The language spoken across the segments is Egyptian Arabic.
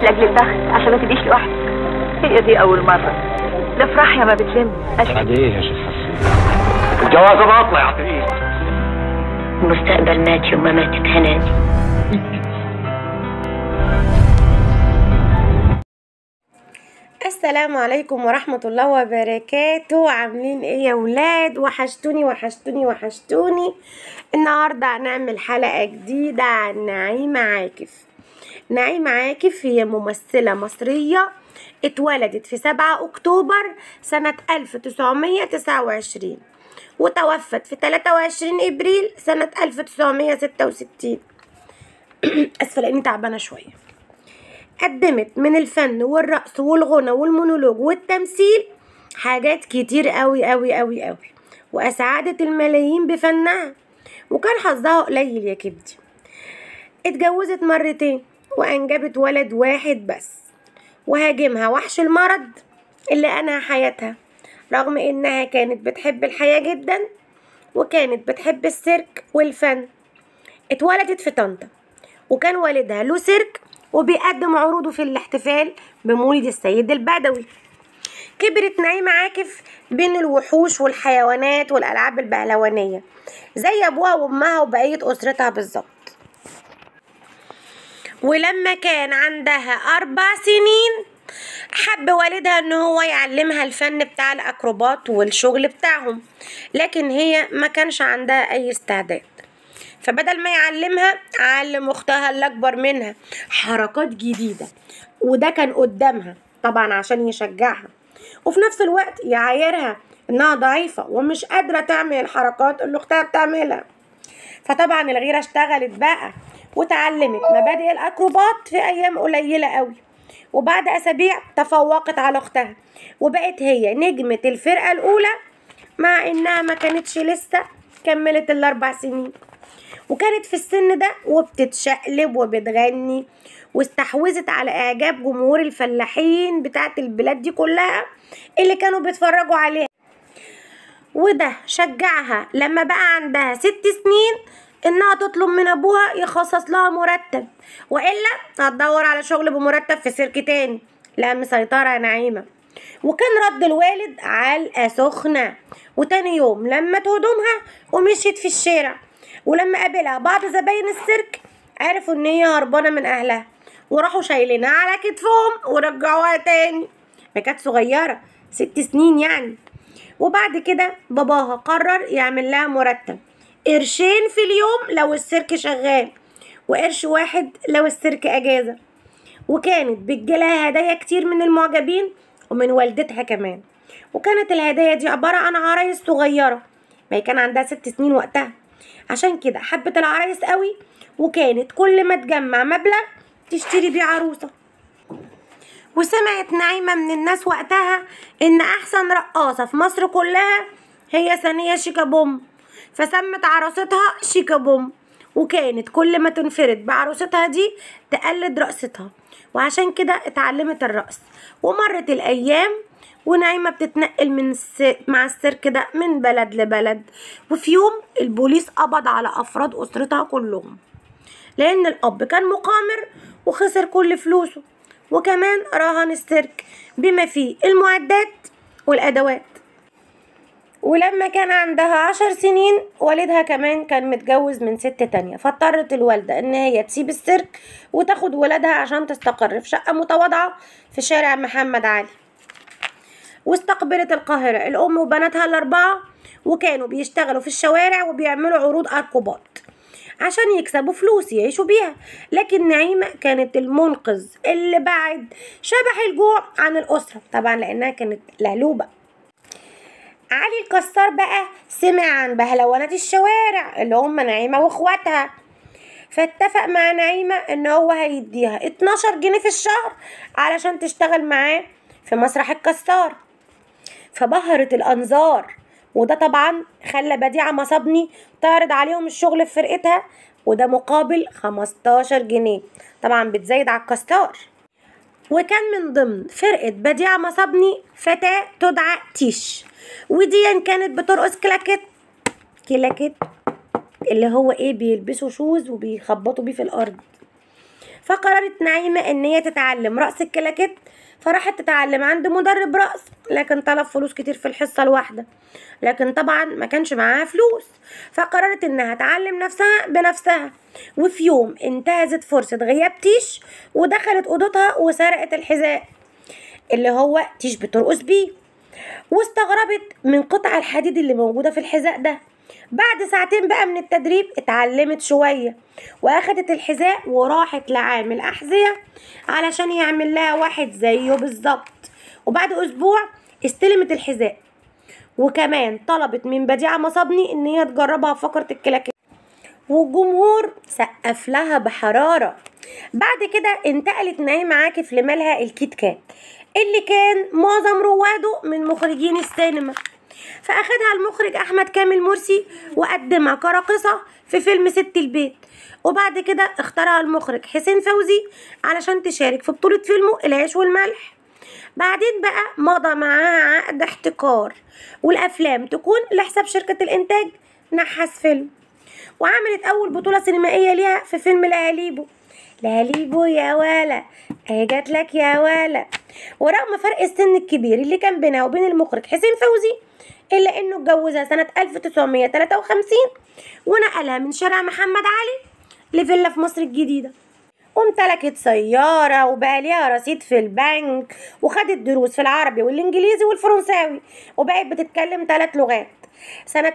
لاجل البخت عشان ما تبقيش لوحدك هي دي اول مره الافراح يا ما بتلم أشوف. بعد ايه يا شيخ حسين الجوازة باطلة يا عتريس المستقبل مات يوم ما ماتت هنادي السلام عليكم ورحمة الله وبركاته عاملين ايه يا ولاد وحشتوني وحشتوني وحشتوني النهاردة هنعمل حلقة جديدة عن نعيمة عاكف نعيمة عاكف هي ممثلة مصرية اتولدت في 7 أكتوبر سنة 1929 وتوفت في 23 إبريل سنة 1966 أسفة لأني تعبانة شوية قدمت من الفن والرقص والغنى والمونولوج والتمثيل حاجات كتير قوي قوي قوي قوي وأسعدت الملايين بفنها وكان حظها قليل يا كبدي اتجوزت مرتين وأنجبت ولد واحد بس وهاجمها وحش المرض اللي أنهى حياتها رغم إنها كانت بتحب الحياة جدا وكانت بتحب السيرك والفن اتولدت في طنطا وكان والدها له سيرك وبيقدم عروضه في الاحتفال بمولد السيد البدوي كبرت نعيمة عاكف بين الوحوش والحيوانات والألعاب البهلوانية زي أبوها وأمها وبقية أسرتها بالظبط ولما كان عندها أربع سنين حب والدها ان هو يعلمها الفن بتاع الاكروبات والشغل بتاعهم لكن هي ما كانش عندها اي استعداد فبدل ما يعلمها علم اختها اللي اكبر منها حركات جديده وده كان قدامها طبعا عشان يشجعها وفي نفس الوقت يعايرها انها ضعيفه ومش قادره تعمل الحركات اللي اختها بتعملها فطبعا الغيره اشتغلت بقى وتعلمت مبادئ الاكروبات في ايام قليله قوي وبعد اسابيع تفوقت على اختها وبقت هي نجمه الفرقه الاولى مع انها ما كانتش لسه كملت الاربع سنين وكانت في السن ده وبتتشقلب وبتغني واستحوذت على اعجاب جمهور الفلاحين بتاعت البلاد دي كلها اللي كانوا بيتفرجوا عليها وده شجعها لما بقى عندها ست سنين انها تطلب من ابوها يخصص لها مرتب والا هتدور على شغل بمرتب في سيرك تاني لا مسيطرة يا نعيمة وكان رد الوالد علقة سخنة وتاني يوم لمت هدومها ومشيت في الشارع ولما قابلها بعض زباين السيرك عرفوا ان هي هربانة من اهلها وراحوا شايلينها على كتفهم ورجعوها تاني ما كانت صغيرة ست سنين يعني وبعد كده باباها قرر يعمل لها مرتب قرشين في اليوم لو السيرك شغال وقرش واحد لو السيرك اجازة وكانت بتجيلها هدايا كتير من المعجبين ومن والدتها كمان وكانت الهدايا دي عبارة عن عرايس صغيرة ما هي كان عندها ست سنين وقتها عشان كده حبت العرايس قوي وكانت كل ما تجمع مبلغ تشتري بيه عروسة وسمعت نعيمة من الناس وقتها إن أحسن رقاصة في مصر كلها هي ثانية شيكا بوم فسمت عروستها شيكا بوم وكانت كل ما تنفرد بعروستها دي تقلد رقصتها وعشان كده اتعلمت الرقص ومرت الأيام ونعيمة بتتنقل من الس... مع السيرك ده من بلد لبلد وفي يوم البوليس قبض على أفراد أسرتها كلهم لأن الأب كان مقامر وخسر كل فلوسه وكمان رهن السيرك بما فيه المعدات والأدوات ولما كان عندها عشر سنين والدها كمان كان متجوز من ست تانية فاضطرت الوالدة ان هي تسيب السيرك وتاخد ولادها عشان تستقر في شقة متواضعة في شارع محمد علي واستقبلت القاهرة الأم وبناتها الأربعة وكانوا بيشتغلوا في الشوارع وبيعملوا عروض أركوبات عشان يكسبوا فلوس يعيشوا بيها لكن نعيمة كانت المنقذ اللي بعد شبح الجوع عن الأسرة طبعا لأنها كانت لهلوبة علي الكسار بقى سمع عن بهلوانات الشوارع اللي هم نعيمة واخواتها فاتفق مع نعيمة ان هو هيديها 12 جنيه في الشهر علشان تشتغل معاه في مسرح الكسار فبهرت الانظار وده طبعا خلى بديعة مصابني تعرض عليهم الشغل في فرقتها وده مقابل 15 جنيه طبعا بتزايد على الكسار وكان من ضمن فرقة بديعة مصابني فتاة تدعى تيش ودي كانت بترقص كلاكيت كلاكيت اللي هو ايه بيلبسوا شوز وبيخبطوا بيه في الارض فقررت نعيمة ان هي تتعلم رقص الكلاكيت فراحت تتعلم عند مدرب رقص لكن طلب فلوس كتير في الحصة الواحدة لكن طبعا ما كانش معاها فلوس فقررت انها تعلم نفسها بنفسها وفي يوم انتهزت فرصة غياب تيش ودخلت اوضتها وسرقت الحذاء اللي هو تيش بترقص بيه واستغربت من قطع الحديد اللي موجودة في الحذاء ده بعد ساعتين بقى من التدريب اتعلمت شوية واخدت الحذاء وراحت لعامل أحذية علشان يعمل لها واحد زيه بالظبط وبعد أسبوع استلمت الحذاء وكمان طلبت من بديعة مصابني ان هي تجربها في فقرة الكلاكيت والجمهور سقف لها بحرارة بعد كده انتقلت نعيمة عاكف لمالها الكيت كات اللي كان معظم رواده من مخرجين السينما فأخدها المخرج أحمد كامل مرسي وقدمها كراقصة في فيلم ست البيت وبعد كده اختارها المخرج حسين فوزي علشان تشارك في بطولة فيلمه العيش والملح بعدين بقى مضى معاها عقد احتكار والأفلام تكون لحساب شركة الإنتاج نحس فيلم وعملت أول بطولة سينمائية ليها في فيلم لهاليبو لهاليبو يا ولا اهي جات لك يا ولا ورغم فرق السن الكبير اللي كان بينها وبين المخرج حسين فوزي إلا إنه اتجوزها سنة 1953 ونقلها من شارع محمد علي لفيلا في مصر الجديدة وامتلكت سيارة وبقى ليها رصيد في البنك وخدت دروس في العربي والإنجليزي والفرنساوي وبقت بتتكلم ثلاث لغات سنة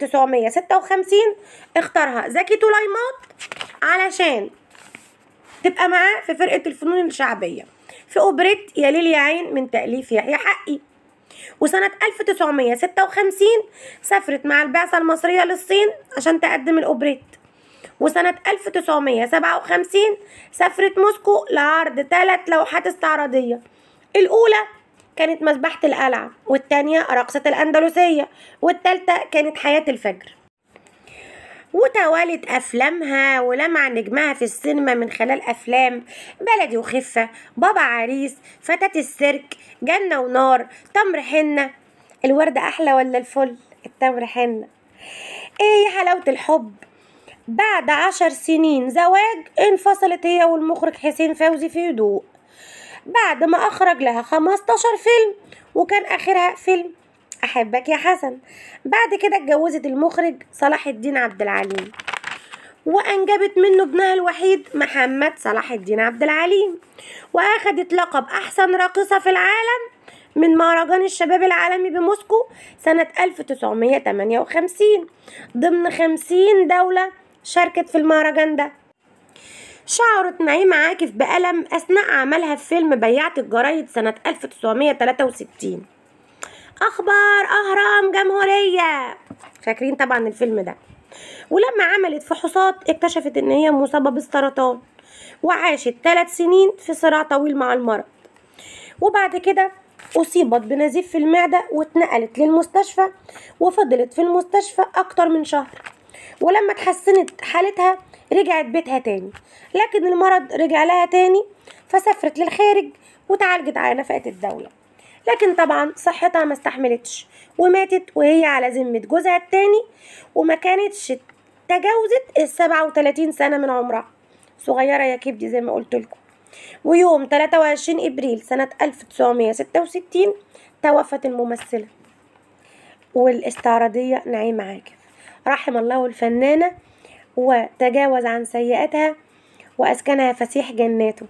1956 اختارها زكي طليمات علشان تبقى معاه في فرقة الفنون الشعبية في أوبريت يا ليل يا عين من تأليف يحيى حقي وسنة 1956 سافرت مع البعثة المصرية للصين عشان تقدم الأوبريت وسنة 1957 سافرت موسكو لعرض ثلاث لوحات استعراضية الأولى كانت مذبحة القلعة والتانية رقصة الأندلسية والتالتة كانت حياة الفجر وتوالت أفلامها ولمع نجمها في السينما من خلال أفلام بلدي وخفة بابا عريس فتاة السيرك جنة ونار تمر حنة الورد أحلى ولا الفل التمر حنة ايه حلاوة الحب بعد عشر سنين زواج انفصلت هي والمخرج حسين فوزي في هدوء بعد ما أخرج لها 15 فيلم وكان آخرها فيلم أحبك يا حسن بعد كده اتجوزت المخرج صلاح الدين عبد العليم وأنجبت منه ابنها الوحيد محمد صلاح الدين عبد العليم وأخدت لقب أحسن راقصة في العالم من مهرجان الشباب العالمي بموسكو سنة 1958 ضمن 50 دولة شاركت في المهرجان ده شعرت نعيمة عاكف بألم أثناء عملها في فيلم بياعة الجرايد سنة 1963 أخبار أهرام جمهورية فاكرين طبعا الفيلم ده ولما عملت فحوصات اكتشفت إن هي مصابة بالسرطان وعاشت ثلاث سنين في صراع طويل مع المرض وبعد كده أصيبت بنزيف في المعدة واتنقلت للمستشفى وفضلت في المستشفى أكتر من شهر ولما اتحسنت حالتها رجعت بيتها تاني لكن المرض رجع لها تاني فسافرت للخارج وتعالجت على نفقة الدولة لكن طبعا صحتها ما استحملتش وماتت وهي على ذمة جوزها التاني وما كانتش تجاوزت السبعة وتلاتين سنة من عمرها صغيرة يا كبدي زي ما قلت لكم ويوم 23 إبريل سنة 1966 توفت الممثلة والاستعراضية نعيمة عاكف رحم الله الفنانة وتجاوز عن سيئاتها وأسكنها فسيح جناته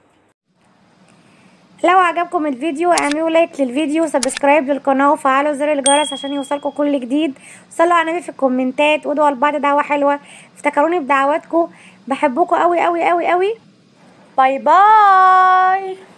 لو عجبكم الفيديو اعملوا لايك للفيديو وسبسكرايب للقناة وفعلوا زر الجرس عشان يوصلكم كل جديد صلوا على النبي في الكومنتات وادعوا لبعض دعوة حلوة افتكروني بدعواتكم بحبكم قوي قوي قوي قوي باي باي